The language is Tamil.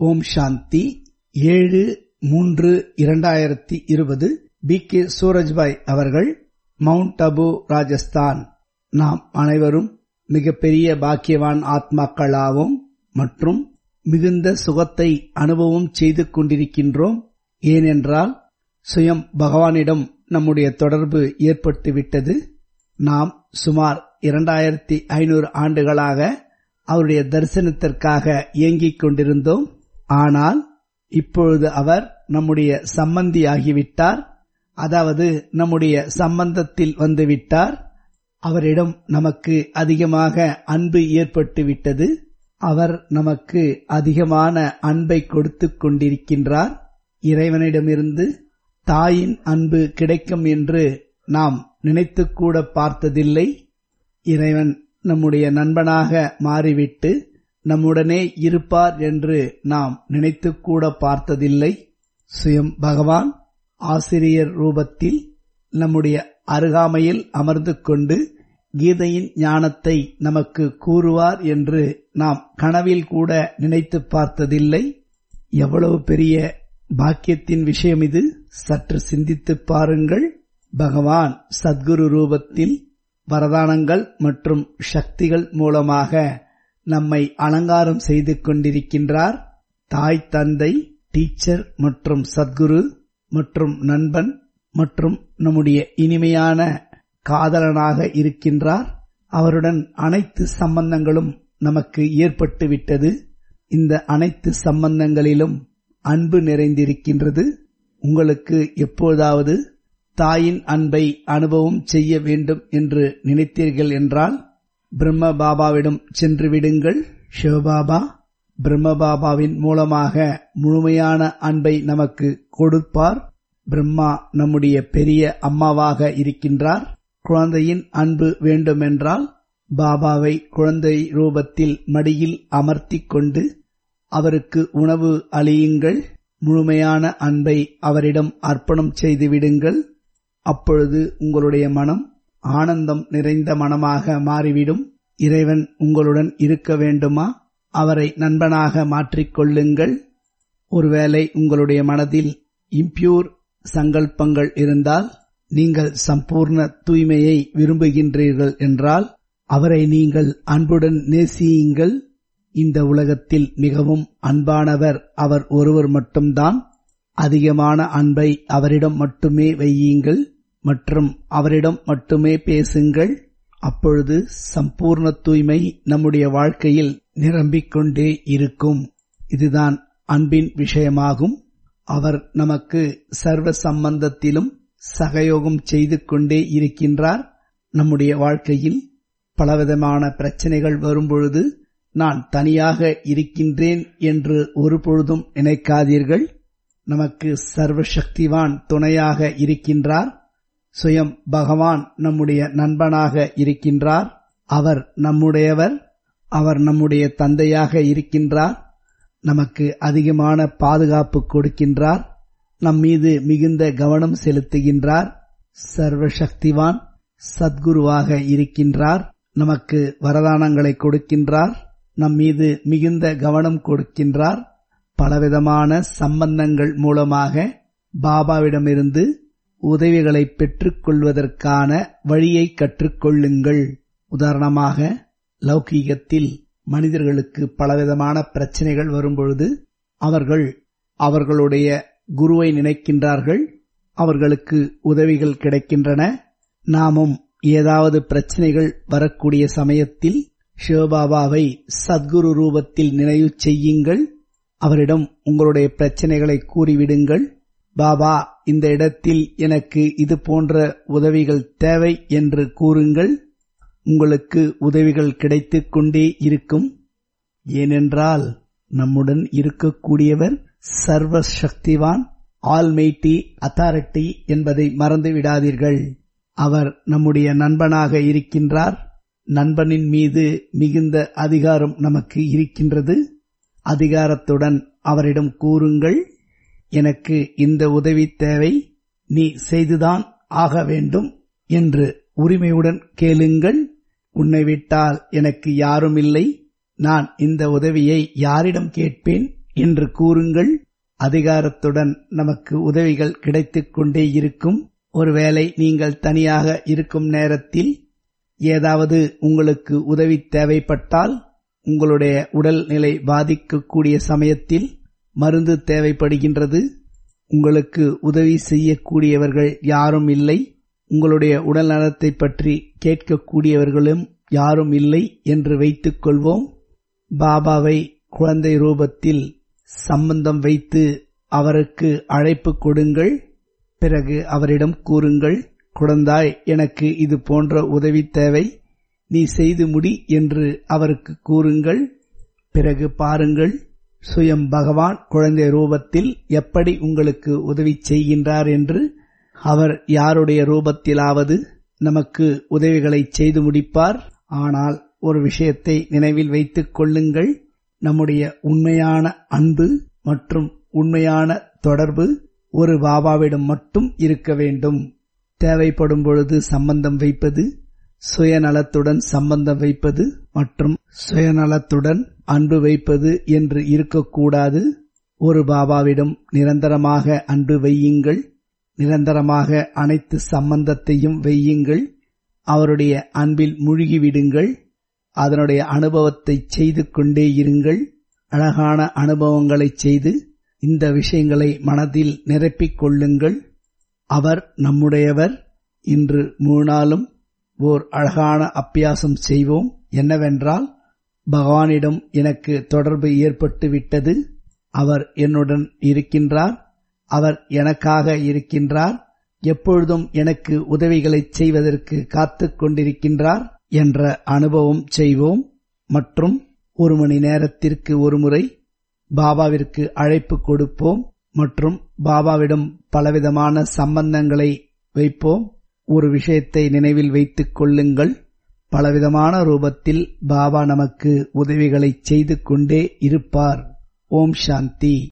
ஓம் சாந்தி ஏழு மூன்று இரண்டாயிரத்தி இருபது பி கே சூரஜ்பாய் அவர்கள் மவுண்ட் அபு ராஜஸ்தான் நாம் அனைவரும் மிகப்பெரிய பாக்கியவான் ஆத்மாக்களாவோம் மற்றும் மிகுந்த சுகத்தை அனுபவம் செய்து கொண்டிருக்கின்றோம் ஏனென்றால் சுயம் பகவானிடம் நம்முடைய தொடர்பு ஏற்பட்டுவிட்டது நாம் சுமார் இரண்டாயிரத்தி ஐநூறு ஆண்டுகளாக அவருடைய தரிசனத்திற்காக இயங்கிக் கொண்டிருந்தோம் ஆனால் இப்பொழுது அவர் நம்முடைய சம்பந்தியாகிவிட்டார் அதாவது நம்முடைய சம்பந்தத்தில் வந்துவிட்டார் அவரிடம் நமக்கு அதிகமாக அன்பு ஏற்பட்டு விட்டது அவர் நமக்கு அதிகமான அன்பை கொடுத்து கொண்டிருக்கின்றார் இறைவனிடமிருந்து தாயின் அன்பு கிடைக்கும் என்று நாம் நினைத்துக்கூட பார்த்ததில்லை இறைவன் நம்முடைய நண்பனாக மாறிவிட்டு நம்முடனே இருப்பார் என்று நாம் நினைத்துக்கூட பார்த்ததில்லை சுயம் பகவான் ஆசிரியர் ரூபத்தில் நம்முடைய அருகாமையில் அமர்ந்து கொண்டு கீதையின் ஞானத்தை நமக்கு கூறுவார் என்று நாம் கனவில் கூட நினைத்து பார்த்ததில்லை எவ்வளவு பெரிய பாக்கியத்தின் விஷயம் இது சற்று சிந்தித்து பாருங்கள் பகவான் சத்குரு ரூபத்தில் வரதானங்கள் மற்றும் சக்திகள் மூலமாக நம்மை அலங்காரம் செய்து கொண்டிருக்கின்றார் தாய் தந்தை டீச்சர் மற்றும் சத்குரு மற்றும் நண்பன் மற்றும் நம்முடைய இனிமையான காதலனாக இருக்கின்றார் அவருடன் அனைத்து சம்பந்தங்களும் நமக்கு ஏற்பட்டு விட்டது இந்த அனைத்து சம்பந்தங்களிலும் அன்பு நிறைந்திருக்கின்றது உங்களுக்கு எப்போதாவது தாயின் அன்பை அனுபவம் செய்ய வேண்டும் என்று நினைத்தீர்கள் என்றால் பிரம்ம பாபாவிடம் சென்று விடுங்கள் சிவபாபா பிரம்ம பாபாவின் மூலமாக முழுமையான அன்பை நமக்கு கொடுப்பார் பிரம்மா நம்முடைய பெரிய அம்மாவாக இருக்கின்றார் குழந்தையின் அன்பு வேண்டுமென்றால் பாபாவை குழந்தை ரூபத்தில் மடியில் அமர்த்திக் கொண்டு அவருக்கு உணவு அளியுங்கள் முழுமையான அன்பை அவரிடம் அர்ப்பணம் செய்துவிடுங்கள் அப்பொழுது உங்களுடைய மனம் ஆனந்தம் நிறைந்த மனமாக மாறிவிடும் இறைவன் உங்களுடன் இருக்க வேண்டுமா அவரை நண்பனாக மாற்றிக்கொள்ளுங்கள் ஒருவேளை உங்களுடைய மனதில் இம்பியூர் சங்கல்பங்கள் இருந்தால் நீங்கள் சம்பூர்ண தூய்மையை விரும்புகின்றீர்கள் என்றால் அவரை நீங்கள் அன்புடன் நேசியுங்கள் இந்த உலகத்தில் மிகவும் அன்பானவர் அவர் ஒருவர் மட்டும்தான் அதிகமான அன்பை அவரிடம் மட்டுமே வையுங்கள் மற்றும் அவரிடம் மட்டுமே பேசுங்கள் அப்பொழுது சம்பூர்ண தூய்மை நம்முடைய வாழ்க்கையில் நிரம்பிக் கொண்டே இருக்கும் இதுதான் அன்பின் விஷயமாகும் அவர் நமக்கு சர்வ சம்பந்தத்திலும் சகயோகம் செய்து கொண்டே இருக்கின்றார் நம்முடைய வாழ்க்கையில் பலவிதமான பிரச்சனைகள் வரும்பொழுது நான் தனியாக இருக்கின்றேன் என்று ஒரு பொழுதும் நினைக்காதீர்கள் நமக்கு சர்வசக்திவான் துணையாக இருக்கின்றார் சுயம் பகவான் நம்முடைய நண்பனாக இருக்கின்றார் அவர் நம்முடையவர் அவர் நம்முடைய தந்தையாக இருக்கின்றார் நமக்கு அதிகமான பாதுகாப்பு கொடுக்கின்றார் நம் மீது மிகுந்த கவனம் செலுத்துகின்றார் சர்வசக்திவான் சத்குருவாக இருக்கின்றார் நமக்கு வரதானங்களை கொடுக்கின்றார் நம் மீது மிகுந்த கவனம் கொடுக்கின்றார் பலவிதமான சம்பந்தங்கள் மூலமாக பாபாவிடமிருந்து உதவிகளை பெற்றுக்கொள்வதற்கான வழியை கற்றுக்கொள்ளுங்கள் உதாரணமாக லௌகீகத்தில் மனிதர்களுக்கு பலவிதமான பிரச்சனைகள் வரும்பொழுது அவர்கள் அவர்களுடைய குருவை நினைக்கின்றார்கள் அவர்களுக்கு உதவிகள் கிடைக்கின்றன நாமும் ஏதாவது பிரச்சனைகள் வரக்கூடிய சமயத்தில் சிவபாபாவை சத்குரு ரூபத்தில் நினைவு செய்யுங்கள் அவரிடம் உங்களுடைய பிரச்சனைகளை கூறிவிடுங்கள் பாபா இந்த இடத்தில் எனக்கு இது போன்ற உதவிகள் தேவை என்று கூறுங்கள் உங்களுக்கு உதவிகள் கிடைத்துக் கொண்டே இருக்கும் ஏனென்றால் நம்முடன் இருக்கக்கூடியவர் சர்வ சக்திவான் ஆல்மெய்டி அத்தாரிட்டி என்பதை மறந்து விடாதீர்கள் அவர் நம்முடைய நண்பனாக இருக்கின்றார் நண்பனின் மீது மிகுந்த அதிகாரம் நமக்கு இருக்கின்றது அதிகாரத்துடன் அவரிடம் கூறுங்கள் எனக்கு இந்த உதவி தேவை நீ செய்துதான் ஆக வேண்டும் என்று உரிமையுடன் கேளுங்கள் உன்னை விட்டால் எனக்கு யாரும் இல்லை நான் இந்த உதவியை யாரிடம் கேட்பேன் என்று கூறுங்கள் அதிகாரத்துடன் நமக்கு உதவிகள் கிடைத்துக் கொண்டே இருக்கும் ஒருவேளை நீங்கள் தனியாக இருக்கும் நேரத்தில் ஏதாவது உங்களுக்கு உதவி தேவைப்பட்டால் உங்களுடைய உடல்நிலை பாதிக்கக்கூடிய சமயத்தில் மருந்து தேவைப்படுகின்றது உங்களுக்கு உதவி செய்யக்கூடியவர்கள் யாரும் இல்லை உங்களுடைய உடல் நலத்தை பற்றி கேட்கக்கூடியவர்களும் யாரும் இல்லை என்று வைத்துக் கொள்வோம் பாபாவை குழந்தை ரூபத்தில் சம்பந்தம் வைத்து அவருக்கு அழைப்பு கொடுங்கள் பிறகு அவரிடம் கூறுங்கள் குழந்தாய் எனக்கு இது போன்ற உதவி தேவை நீ செய்து முடி என்று அவருக்கு கூறுங்கள் பிறகு பாருங்கள் சுயம் பகவான் குழந்தை ரூபத்தில் எப்படி உங்களுக்கு உதவி செய்கின்றார் என்று அவர் யாருடைய ரூபத்திலாவது நமக்கு உதவிகளை செய்து முடிப்பார் ஆனால் ஒரு விஷயத்தை நினைவில் வைத்துக் கொள்ளுங்கள் நம்முடைய உண்மையான அன்பு மற்றும் உண்மையான தொடர்பு ஒரு பாபாவிடம் மட்டும் இருக்க வேண்டும் தேவைப்படும் பொழுது சம்பந்தம் வைப்பது சுயநலத்துடன் சம்பந்தம் வைப்பது மற்றும் சுயநலத்துடன் அன்பு வைப்பது என்று இருக்கக்கூடாது ஒரு பாபாவிடம் நிரந்தரமாக அன்பு வையுங்கள் நிரந்தரமாக அனைத்து சம்பந்தத்தையும் வையுங்கள் அவருடைய அன்பில் மூழ்கிவிடுங்கள் அதனுடைய அனுபவத்தை செய்து கொண்டே இருங்கள் அழகான அனுபவங்களை செய்து இந்த விஷயங்களை மனதில் நிரப்பிக் கொள்ளுங்கள் அவர் நம்முடையவர் இன்று மூணாலும் ஓர் அழகான அப்பியாசம் செய்வோம் என்னவென்றால் பகவானிடம் எனக்கு தொடர்பு ஏற்பட்டு விட்டது அவர் என்னுடன் இருக்கின்றார் அவர் எனக்காக இருக்கின்றார் எப்பொழுதும் எனக்கு உதவிகளை செய்வதற்கு காத்துக் கொண்டிருக்கின்றார் என்ற அனுபவம் செய்வோம் மற்றும் ஒரு மணி நேரத்திற்கு ஒருமுறை பாபாவிற்கு அழைப்பு கொடுப்போம் மற்றும் பாபாவிடம் பலவிதமான சம்பந்தங்களை வைப்போம் ஒரு விஷயத்தை நினைவில் வைத்துக் கொள்ளுங்கள் பலவிதமான ரூபத்தில் பாபா நமக்கு உதவிகளை செய்து கொண்டே இருப்பார் ஓம் சாந்தி